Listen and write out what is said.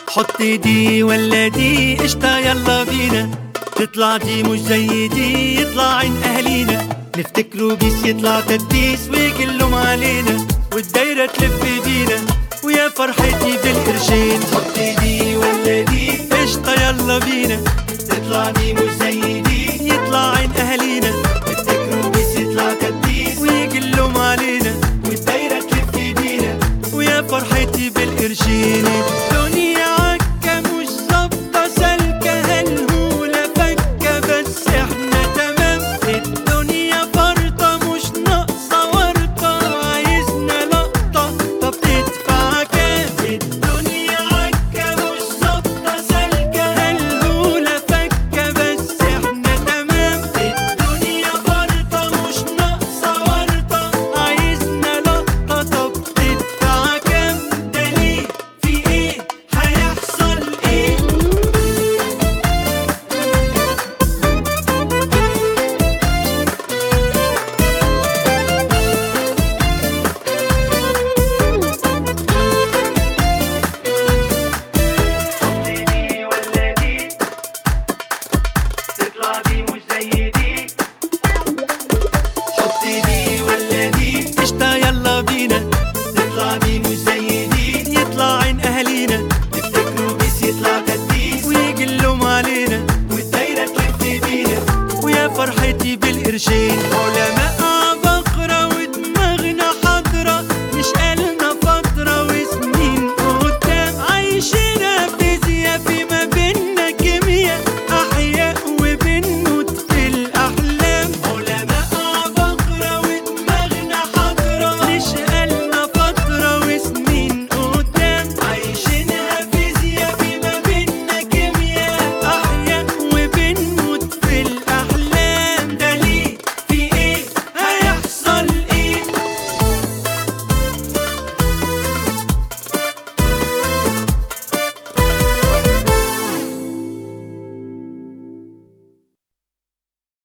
حطي دي ولا دي قشطة يلا بينا تطلع دي مش زي دي يطلع عين اهالينا نفتكروا بيس يطلع تدبيس ويكلهم علينا والدايرة تلف بينا ويا فرحتي بالقرشين حطي دي ولا دي قشطة يلا بينا تطلع دي مش زي دي يطلع عين اهالينا